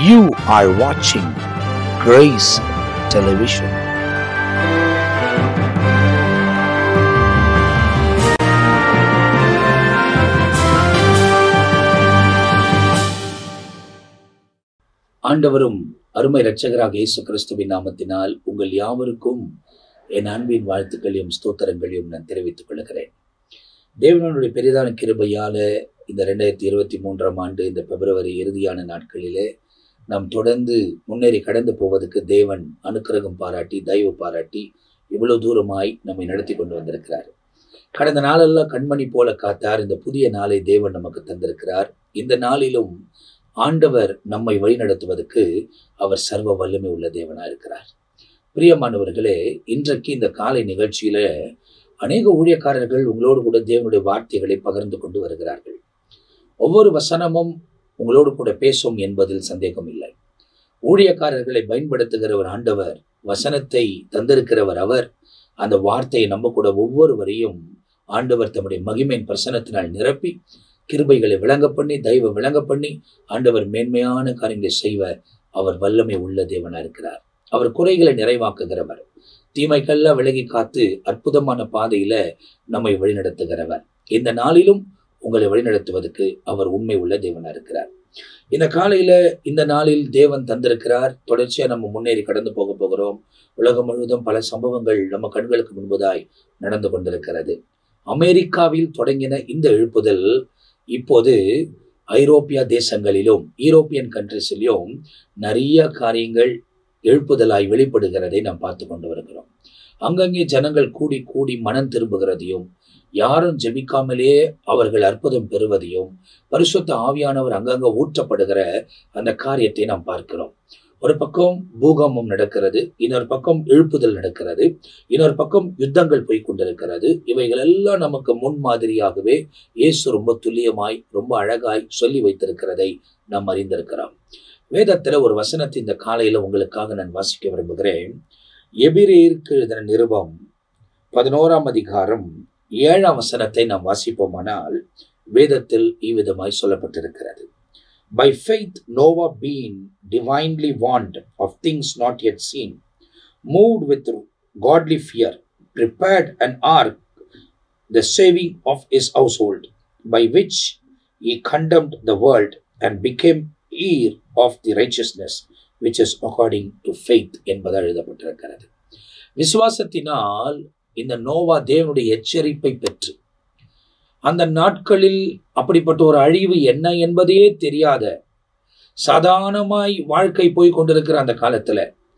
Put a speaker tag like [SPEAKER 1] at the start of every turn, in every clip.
[SPEAKER 1] You are watching Grace Television.
[SPEAKER 2] ஆண்டவரும் அருமை இரட்சகராக இயேசு கிறிஸ்துவின் நாமத்தினால் உங்கள் யாவருக்கும் என் அன்பின் வாழ்த்துக்களையும் ஸ்தோத்திரங்களையும் நான் தெரிவித்துக் கொள்கிறேன் தேவனுடைய பெரிதான கிருபையால இந்த ரெண்டாயிரத்தி இருபத்தி மூன்றாம் ஆண்டு இந்த பிப்ரவரி இறுதியான நாட்களிலே நாம் தொடர்ந்து முன்னேறி கடந்து போவதற்கு தேவன் அனுக்கிரகம் பாராட்டி தயவு பாராட்டி இவ்வளவு தூரமாய் நம்மை நடத்தி கொண்டு வந்திருக்கிறார் கடந்த நாளெல்லாம் கண்மணி போல காத்தார் இந்த புதிய நாளை தேவன் நமக்கு தந்திருக்கிறார் இந்த நாளிலும் ஆண்டவர் நம்மை வழிநடத்துவதற்கு அவர் சர்வ வல்லமை உள்ள தேவனா இருக்கிறார் பிரியமானவர்களே இன்றைக்கு இந்த காலை நிகழ்ச்சியில அநேக ஊழியக்காரர்கள் உங்களோடு கூட தேவனுடைய வார்த்தைகளை பகிர்ந்து கொண்டு வருகிறார்கள் ஒவ்வொரு வசனமும் உங்களோடு கூட பேசும் என்பதில் சந்தேகம் இல்லை ஊழியக்காரர்களை பயன்படுத்துகிற ஒரு ஆண்டவர் வசனத்தை தந்திருக்கிறவர் அவர் அந்த வார்த்தையை நம்ப கூட ஒவ்வொருவரையும் ஆண்டவர் தம்முடைய மகிமையின் பிரசனத்தினால் நிரப்பி கிருபைகளை விளங்க பண்ணி தெய்வ விளங்க பண்ணி ஆண்டவர் மேன்மையான காரியங்களை செய்வ அவர் வல்லமை உள்ள தேவனா இருக்கிறார் அவர் குறைகளை நிறைவாக்குகிறவர் தீமைக்கெல்லாம் விலகி காத்து அற்புதமான பாதையில நம்மை வழிநடத்துகிறவர் இந்த நாளிலும் உங்களை வழிநடத்துவதற்கு அவர் உண்மை உள்ள தேவனா இருக்கிறார் இந்த காலையில இந்த நாளில் தேவன் தந்திருக்கிறார் தொடர்ச்சியா நம்ம முன்னேறி கடந்து போக போகிறோம் உலகம் முழுவதும் பல சம்பவங்கள் நம்ம கண்களுக்கு முன்பதாய் நடந்து கொண்டிருக்கிறது அமெரிக்காவில் தொடங்கின இந்த எழுப்புதல் இப்போது ஐரோப்பிய தேசங்களிலும் யூரோப்பியன் கண்ட்ரிஸிலும் நிறைய காரியங்கள் எழுப்புதலாய் வெளிப்படுகிறதை நாம் பார்த்து கொண்டு வருகிறோம் அங்கங்கே ஜனங்கள் கூடி கூடி மனம் திரும்புகிறதையும் யாரும் ஜெபிக்காமலே அவர்கள் அற்புதம் பெறுவதையும் பரிசுத்த ஆவியானவர் அங்கங்க ஊற்றப்படுகிற அந்த காரியத்தை நாம் பார்க்கிறோம் ஒரு பக்கம் பூகம்பம் நடக்கிறது இன்னொரு பக்கம் எழுப்புதல் நடக்கிறது இன்னொரு பக்கம் யுத்தங்கள் போய் கொண்டிருக்கிறது இவைகள் எல்லாம் நமக்கு முன்மாதிரியாகவே இயேசு ரொம்ப துல்லியமாய் ரொம்ப அழகாய் சொல்லி வைத்திருக்கிறதை நாம் அறிந்திருக்கிறோம் வேதத்துல ஒரு வசனத்தை இந்த காலையில உங்களுக்காக நான் வாசிக்க விரும்புகிறேன் எபிரேருக்கு எழுதின நிருபம் பதினோராம் அதிகாரம் ஏழாம் வசனத்தை நாம் வாசிப்போமானால் வேதத்தில் இவ்விதமாய் சொல்லப்பட்டிருக்கிறது By faith, Noah, being divinely warned of things not yet seen, moved with godly fear, prepared an ark, the saving of his household, by which he condemned the world and became heir of the righteousness which is according to faith என்பதாக எழுதப்பட்டிருக்கிறது விசுவாசத்தினால் இந்த நோவா தேவனுடைய எச்சரிப்பை பெற்று அந்த நாட்களில் அப்படிப்பட்ட ஒரு அழிவு என்ன என்பதையே தெரியாத சாதாரணமாய் வாழ்க்கை போய் கொண்டிருக்கிற அந்த காலத்துல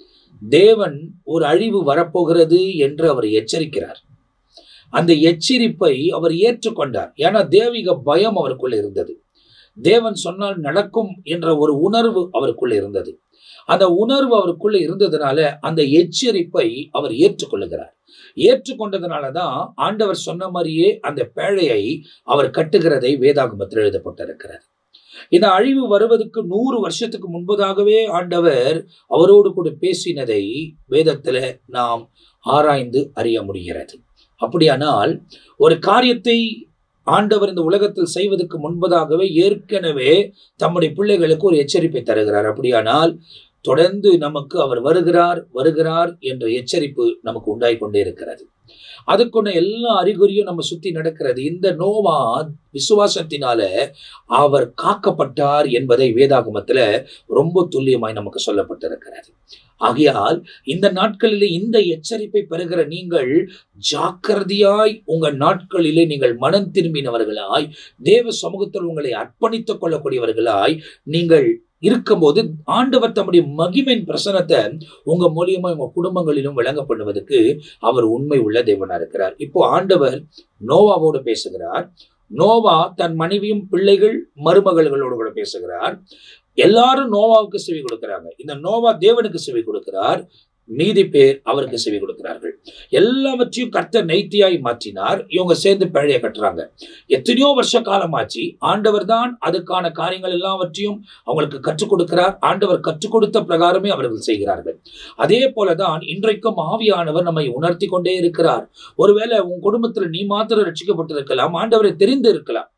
[SPEAKER 2] தேவன் ஒரு அழிவு வரப்போகிறது என்று அவர் எச்சரிக்கிறார் அந்த எச்சரிப்பை அவர் ஏற்றுக்கொண்டார் ஏன்னா தேவிக பயம் அவருக்குள்ள இருந்தது தேவன் சொன்னால் நடக்கும் என்ற ஒரு உணர்வு அவருக்குள்ள இருந்தது அந்த உணர்வு அவருக்குள்ள இருந்ததுனால அந்த எச்சரிப்பை அவர் ஏற்றுக்கொள்ளுகிறார் ஏற்றுக்கொண்டதுனால தான் ஆண்டவர் சொன்ன மாதிரியே அந்த பேழையை அவர் கட்டுகிறதை வேதாகமத்தில் எழுதப்பட்டிருக்கிறது இந்த அழிவு வருவதற்கு நூறு வருஷத்துக்கு முன்பதாகவே ஆண்டவர் அவரோடு கூட பேசினதை வேதத்துல நாம் ஆராய்ந்து அறிய முடிகிறது அப்படியானால் ஒரு காரியத்தை ஆண்டவர் இந்த உலகத்தில் செய்வதற்கு முன்பதாகவே ஏற்கனவே தம்முடைய பிள்ளைகளுக்கு ஒரு எச்சரிப்பை தருகிறார் அப்படியானால் தொடர்ந்து நமக்கு அவர் வருகிறார் வருகிறார் என்ற எச்சரிப்பு நமக்கு உண்டாய் கொண்டே இருக்கிறது அதுக்குள்ள எல்லா அறிகுறியும் நம்ம சுத்தி நடக்கிறது இந்த நோவா விசுவாசத்தினால அவர் காக்கப்பட்டார் என்பதை வேதாகமத்துல ரொம்ப துல்லியமாய் நமக்கு சொல்லப்பட்டிருக்கிறது ஆகையால் இந்த நாட்களிலே இந்த எச்சரிப்பை பெறுகிற நீங்கள் ஜாக்கிரதையாய் உங்க நாட்களிலே நீங்கள் மனம் திரும்பினவர்களாய் தேவ சமூகத்தில் உங்களை அர்ப்பணித்துக் கொள்ளக்கூடியவர்களாய் நீங்கள் இருக்கும்போது ஆண்டவர் தம்முடைய மகிமையின் பிரசனத்தை உங்க மூலியமா உங்க குடும்பங்களிலும் விளங்க பண்ணுவதற்கு அவர் உண்மை உள்ள தேவனா இருக்கிறார் இப்போ ஆண்டவர் நோவாவோடு பேசுகிறார் நோவா தன் மனைவியும் பிள்ளைகள் மருமகள்களோடு கூட பேசுகிறார் எல்லாரும் நோவாவுக்கு செவி கொடுக்கிறாங்க இந்த நோவா தேவனுக்கு செவி கொடுக்கிறார் மீதி பேர் அவருக்கு செவி கொடுக்கிறார்கள் எல்லாவற்றையும் கர்த்தர் நைத்தியாய் மாற்றினார் இவங்க சேர்ந்து பேழைய கட்டுறாங்க எத்தனையோ வருஷ காலமாச்சு ஆண்டவர் தான் அதுக்கான காரியங்கள் எல்லாவற்றையும் அவங்களுக்கு கற்றுக் கொடுக்கிறார் ஆண்டவர் கற்றுக் கொடுத்த பிரகாரமே அவர்கள் செய்கிறார்கள் அதே போலதான் இன்றைக்கும் ஆவியானவர் நம்மை உணர்த்தி கொண்டே இருக்கிறார் ஒருவேளை உன் குடும்பத்துல நீ மாத்திரம் ரட்சிக்கப்பட்டிருக்கலாம் ஆண்டவரை தெரிந்து இருக்கலாம்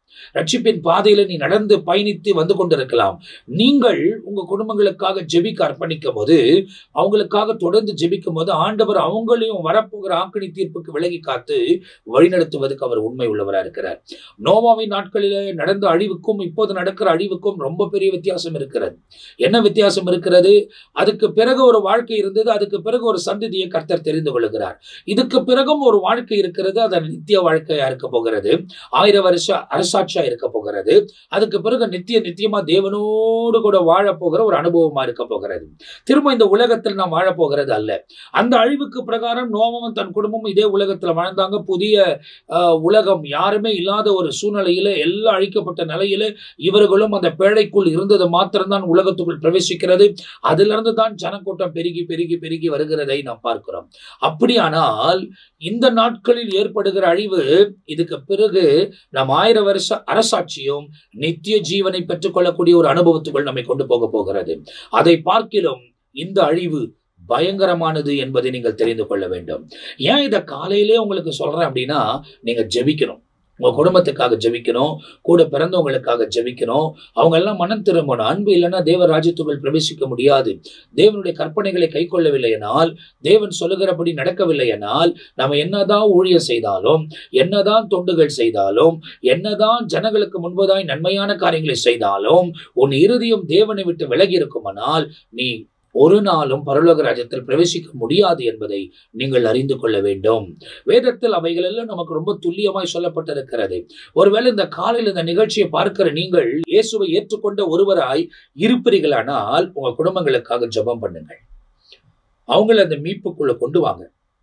[SPEAKER 2] ரட்சிப்பின் பாதையில நீ நடந்து பயணித்து வந்து கொண்டிருக்கலாம் நீங்கள் உங்க குடும்பங்களுக்காக ஜெபிக்க அர்ப்பணிக்கும் போது அவங்களுக்காக தொடர்ந்து ஜெபிக்கும் போது ஆண்டவர் அவங்களையும் வரப்போகிற ஆக்கணி தீர்ப்புக்கு விலகி காத்து வழிநடத்துவதற்கு அவர் உண்மை உள்ளவரா இருக்கிறார் நோவாவின் நாட்களிலே நடந்த அழிவுக்கும் இப்போது நடக்கிற அழிவுக்கும் ரொம்ப பெரிய வித்தியாசம் இருக்கிறது என்ன வித்தியாசம் இருக்கிறது அதுக்கு பிறகு ஒரு வாழ்க்கை இருந்தது அதுக்கு பிறகு ஒரு சந்ததியை கர்த்தர் தெரிந்து கொள்கிறார் இதுக்கு பிறகும் ஒரு வாழ்க்கை இருக்கிறது அது நித்திய வாழ்க்கையா இருக்க போகிறது ஆயிரம் வருஷ அரசாட்சியா இருக்க போகிறது அதுக்கு பிறகு நித்திய நித்தியமா தேவனோடு கூட வாழ போகிற ஒரு அனுபவமா இருக்க போகிறது திரும்ப இந்த உலகத்தில் நாம் வாழ போகிறது அல்ல அந்த அழிவுக்கு பிரகாரம் நோவமும் தன் குடும்பமும் இதே உலகத்துல வாழ்ந்தாங்க புதிய ஆஹ், உலகம் யாருமே இல்லாத ஒரு சூழ்நிலையில எல்லாம் அழிக்கப்பட்ட நிலையில இவர்களும் அந்த பேழைக்குள் இருந்தது மாத்திரம்தான் உலகத்துக்குள் பிரவேசிக்கிறது அதிலிருந்து தான் ஜனக்கூட்டம் பெருகி பெருகி பெருகி வருகிறதை நாம் பார்க்கிறோம் அப்படியானால் இந்த நாட்களில் ஏற்படுகிற அழிவு இதுக்கு பிறகு நாம் ஆயிரம் வருஷ அரசாட்சியும் நித்திய ஜீவனை பெற்றுக்கொள்ளக்கூடிய ஒரு அனுபவத்துக்குள் நம்மை கொண்டு போக போகிறது அதை பார்க்கிலும் இந்த அழிவு பயங்கரமானது என்பதை நீங்கள் தெரிந்து கொள்ள வேண்டும் ஏன் இதை காலையிலே உங்களுக்கு சொல்றேன் அப்படின்னா நீங்க ஜெபிக்கணும் உங்க குடும்பத்துக்காக ஜெபிக்கணும் கூட பிறந்தவங்களுக்காக ஜெபிக்கணும் அவங்க எல்லாம் மனம் திரும்பணும் அன்பு இல்லைன்னா தேவ ராஜ்யத்துக்குள் பிரவேசிக்க முடியாது தேவனுடைய கற்பனைகளை கை கொள்ளவில்லையானால் தேவன் சொல்லுகிறபடி நடக்கவில்லையானால் நம்ம என்னதான் ஊழியம் செய்தாலும் என்னதான் தொண்டுகள் செய்தாலும் என்னதான் ஜனங்களுக்கு முன்பதாய் நன்மையான காரியங்களை செய்தாலும் உன் இருதயம் தேவனை விட்டு விலகி இருக்குமானால் நீ ஒரு நாளும் பரலோக ராஜ்யத்தில் பிரவேசிக்க முடியாது என்பதை நீங்கள் அறிந்து கொள்ள வேண்டும் வேதத்தில் அவைகள் எல்லாம் நமக்கு ரொம்ப துல்லியமாய் சொல்லப்பட்டிருக்கிறது ஒருவேளை இந்த காலையில் இந்த நிகழ்ச்சியை பார்க்கிற நீங்கள் இயேசுவை ஏற்றுக்கொண்ட ஒருவராய் இருப்பீர்களானால் உங்க குடும்பங்களுக்காக ஜெபம் பண்ணுங்கள் அவங்கள அந்த மீட்புக்குள்ள கொண்டு வாங்க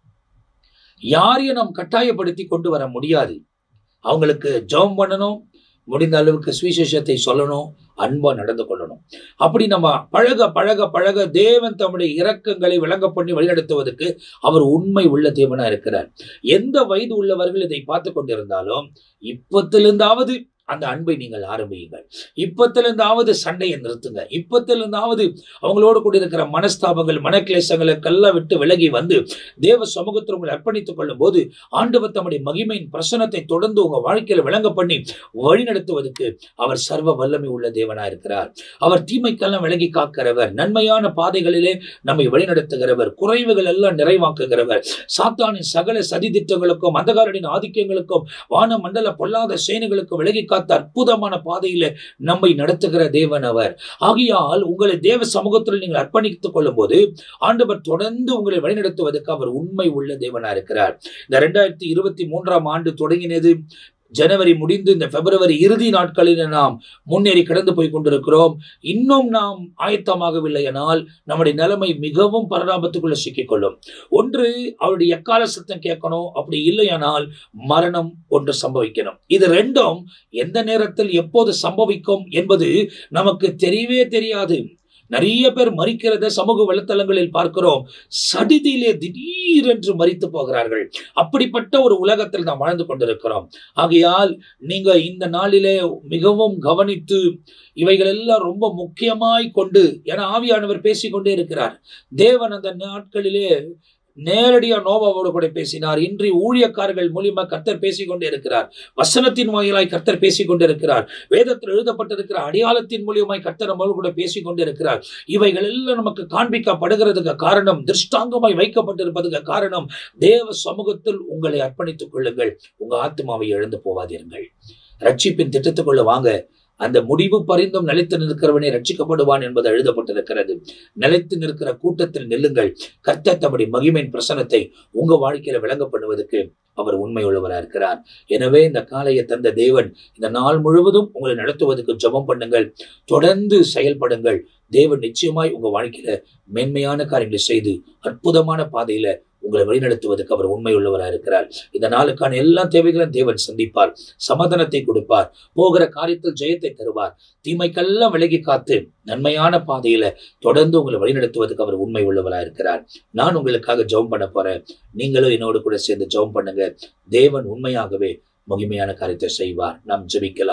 [SPEAKER 2] யாரையும் நாம் கட்டாயப்படுத்தி கொண்டு வர முடியாது அவங்களுக்கு ஜெபம் பண்ணணும் முடிந்த அளவுக்கு சுவிசேஷத்தை சொல்லணும் அன்பா நடந்து கொள்ளணும் அப்படி நம்ம பழக பழக பழக தேவன் தம்முடைய இரக்கங்களை விளங்க பண்ணி வழிநடத்துவதற்கு அவர் உண்மை உள்ள தேவனா இருக்கிறார் எந்த வயது உள்ளவர்கள் இதை பார்த்து கொண்டிருந்தாலும் இப்பத்திலிருந்தாவது அந்த அன்பை நீங்கள் ஆரம்பியுங்கள் இப்பத்திலிருந்தாவது சண்டையை நிறுத்துங்க இப்பத்திலிருந்தாவது அவங்களோடு கூட இருக்கிற மனஸ்தாபங்கள் மனக்லேசங்களுக்கெல்லாம் விட்டு விலகி வந்து தேவ சமூகத்தில் உங்களை அர்ப்பணித்துக் கொள்ளும் போது ஆண்டவர் தம்முடைய மகிமையின் பிரசனத்தை தொடர்ந்து உங்க வாழ்க்கையில விளங்க பண்ணி வழி நடத்துவதற்கு அவர் சர்வ வல்லமை உள்ள தேவனா இருக்கிறார் அவர் தீமைக்கெல்லாம் விலகி காக்கிறவர் நன்மையான பாதைகளிலே நம்மை வழிநடத்துகிறவர் குறைவுகள் எல்லாம் நிறைவாக்குகிறவர் சாத்தானின் சகல சதி திட்டங்களுக்கும் அந்தகாரனின் ஆதிக்கங்களுக்கும் வான மண்டல பொல்லாத சேனைகளுக்கும் விலகி காத்த அற்புதமான பாதையில நம்மை நடத்துகிற தேவன் அவர் ஆகையால் உங்களை தேவ சமூகத்தில் நீங்கள் அர்ப்பணித்துக் கொள்ளும் போது ஆண்டவர் தொடர்ந்து உங்களை வழிநடத்துவதற்கு அவர் உண்மை உள்ள தேவனா இருக்கிறார் இந்த ரெண்டாயிரத்தி இருபத்தி மூன்றாம் ஆண்டு தொடங்கினது ஜனவரி முடிந்து இந்த பிப்ரவரி இறுதி நாட்களில் நாம் முன்னேறி கடந்து போய் கொண்டிருக்கிறோம் இன்னும் நாம் ஆயத்தமாகவில்லையானால் நம்முடைய நிலைமை மிகவும் பரிணாமத்துக்குள்ள சிக்கிக்கொள்ளும் ஒன்று அவருடைய எக்கால சத்தம் கேட்கணும் அப்படி இல்லையானால் மரணம் ஒன்று சம்பவிக்கணும் இது ரெண்டும் எந்த நேரத்தில் எப்போது சம்பவிக்கும் என்பது நமக்கு தெரியவே தெரியாது நிறைய பேர் மறிக்கிறத சமூக வலைத்தளங்களில் பார்க்கிறோம் சடிதியிலே திடீரென்று மறித்து போகிறார்கள் அப்படிப்பட்ட ஒரு உலகத்தில் நாம் வாழ்ந்து கொண்டிருக்கிறோம் ஆகையால் நீங்க இந்த நாளிலே மிகவும் கவனித்து இவைகள் எல்லாம் ரொம்ப முக்கியமாய் கொண்டு என ஆவியானவர் பேசிக்கொண்டே இருக்கிறார் தேவன் அந்த நாட்களிலே நேரடியா நோவாவோடு கூட பேசினார் இன்றி ஊழியக்காரர்கள் மூலியமா கர்த்தர் பேசிக்கொண்டே இருக்கிறார் வசனத்தின் வாயிலாய் கர்த்தர் பேசிக்கொண்டே இருக்கிறார் வேதத்தில் எழுதப்பட்டிருக்கிற அடையாளத்தின் மூலியமாய் கர்த்தர் நம்மளோடு கூட பேசிக்கொண்டே இருக்கிறார் இவைகள் எல்லாம் நமக்கு காண்பிக்கப்படுகிறதுக்கு காரணம் திருஷ்டாங்கமாய் வைக்கப்பட்டிருப்பதுக்கு காரணம் தேவ சமூகத்தில் உங்களை அர்ப்பணித்துக் கொள்ளுங்கள் உங்க ஆத்மாவை இழந்து போவாதீர்கள் ரட்சிப்பின் திட்டத்துக்குள்ள வாங்க அந்த முடிவு பரிந்தும் நிலைத்து நிற்கிறவனே ரட்சிக்கப்படுவான் என்பது எழுதப்பட்டிருக்கிறது நிலைத்து நிற்கிற கூட்டத்தில் நில்லுங்கள் கர்த்தர் தம்முடைய மகிமையின் பிரசனத்தை உங்க வாழ்க்கையில விளங்க பண்ணுவதற்கு அவர் உண்மை உள்ளவராக இருக்கிறார் எனவே இந்த காலையை தந்த தேவன் இந்த நாள் முழுவதும் உங்களை நடத்துவதற்கு ஜெபம் பண்ணுங்கள் தொடர்ந்து செயல்படுங்கள் தேவன் நிச்சயமாய் உங்க வாழ்க்கையில மேன்மையான காரியங்களை செய்து அற்புதமான பாதையில உங்களை வழிநடத்துவதற்கு அவர் உண்மை உள்ளவராக இருக்கிறார் இந்த நாளுக்கான எல்லா தேவைகளையும் தேவன் சந்திப்பார் சமாதானத்தை கொடுப்பார் போகிற காரியத்தில் ஜெயத்தை தருவார் தீமைக்கெல்லாம் விலகி காத்து நன்மையான பாதையில தொடர்ந்து உங்களை வழிநடத்துவதற்கு அவர் உண்மை உள்ளவராக இருக்கிறார் நான் உங்களுக்காக ஜெபம் பண்ண போறேன் நீங்களும் என்னோடு கூட சேர்ந்து ஜெபம் பண்ணுங்க தேவன் உண்மையாகவே மகிமையான காரியத்தை செய்வார் நாம் ஜெபிக்கலாம்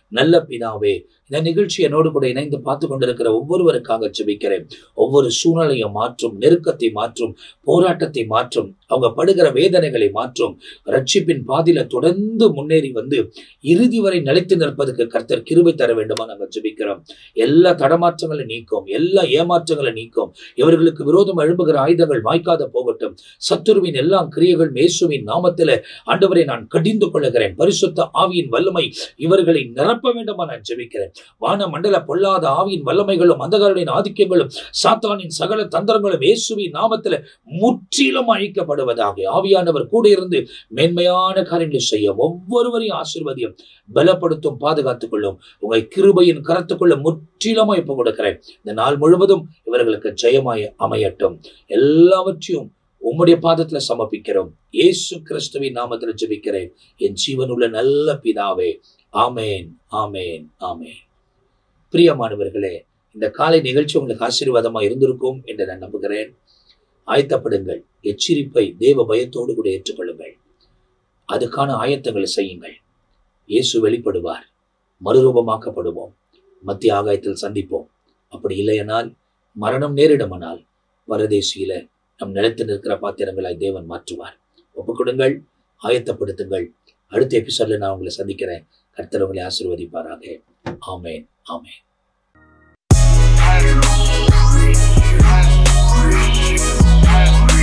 [SPEAKER 2] நல்ல பிதாவே இந்த நிகழ்ச்சி என்னோடு கூட இணைந்து பார்த்து கொண்டிருக்கிற ஒவ்வொருவருக்காக ஜெபிக்கிறேன் ஒவ்வொரு சூழ்நிலையை மாற்றும் நெருக்கத்தை மாற்றும் போராட்டத்தை மாற்றும் அவங்க படுகிற வேதனைகளை மாற்றும் ரட்சிப்பின் பாதியில தொடர்ந்து முன்னேறி வந்து இறுதி வரை நிலைத்து நிற்பதற்கு கர்த்தர் கிருபை தர வேண்டுமா நாங்கள் ஜெபிக்கிறோம் எல்லா தடமாற்றங்களை நீக்கும் எல்லா ஏமாற்றங்களை நீக்கும் இவர்களுக்கு விரோதம் எழும்புகிற ஆயுதங்கள் வாய்க்காத போகட்டும் சத்துருவின் எல்லா கிரியைகள் மேசுவின் நாமத்தில ஆண்டவரை நான் கடிந்து கொள்ளுகிறேன் பரிசுத்த ஆவியின் வல்லமை இவர்களை நிரப்ப வேண்டுமா நான் ஜெபிக்கிறேன் வான மண்டல பொல்லாத ஆவியின் வல்லமைகளும் அந்தகாரின் ஆதிக்கங்களும் சாத்தானின் சகல தந்திரங்களும் இயேசுவின் நாமத்துல முற்றிலும் அழிக்கப்படுவதாக ஆவியானவர் கூட இருந்து மேன்மையான காரியங்களை செய்ய ஒவ்வொருவரையும் ஆசீர்வதியும் பலப்படுத்தும் பாதுகாத்துக் கொள்ளும் உங்கள் கிருபையின் கரத்துக்குள்ள முற்றிலும் இப்ப கொடுக்கிறேன் இந்த நாள் முழுவதும் இவர்களுக்கு ஜெயமாய் அமையட்டும் எல்லாவற்றையும் உம்முடைய பாதத்துல சமர்ப்பிக்கிறோம் இயேசு கிறிஸ்துவின் நாமத்துல ஜெபிக்கிறேன் என் ஜீவனுள்ள நல்ல பிதாவே ஆமேன் ஆமேன் ஆமேன் பிரியமானவர்களே இந்த காலை நிகழ்ச்சி உங்களுக்கு ஆசீர்வாதமா இருந்திருக்கும் என்று நான் நம்புகிறேன் ஆயத்தப்படுங்கள் எச்சரிப்பை தேவ பயத்தோடு கூட ஏற்றுக்கொள்ளுங்கள் அதுக்கான ஆயத்தங்களை செய்யுங்கள் இயேசு வெளிப்படுவார் மறுரூபமாக்கப்படுவோம் மத்திய ஆகாயத்தில் சந்திப்போம் அப்படி இல்லையனால் மரணம் நேரிடுமானால் பரதேசியில நம் நிலைத்து நிற்கிற பாத்திரங்களாய் தேவன் மாற்றுவார் ஒப்புக்கொடுங்கள் ஆயத்தப்படுத்துங்கள் அடுத்த எபிசோட்ல நான் உங்களை சந்திக்கிறேன் கர்த்தர் உங்களை ஆசீர்வதிப்பாராக ஆமேன் ஆமேன்
[SPEAKER 3] Hey.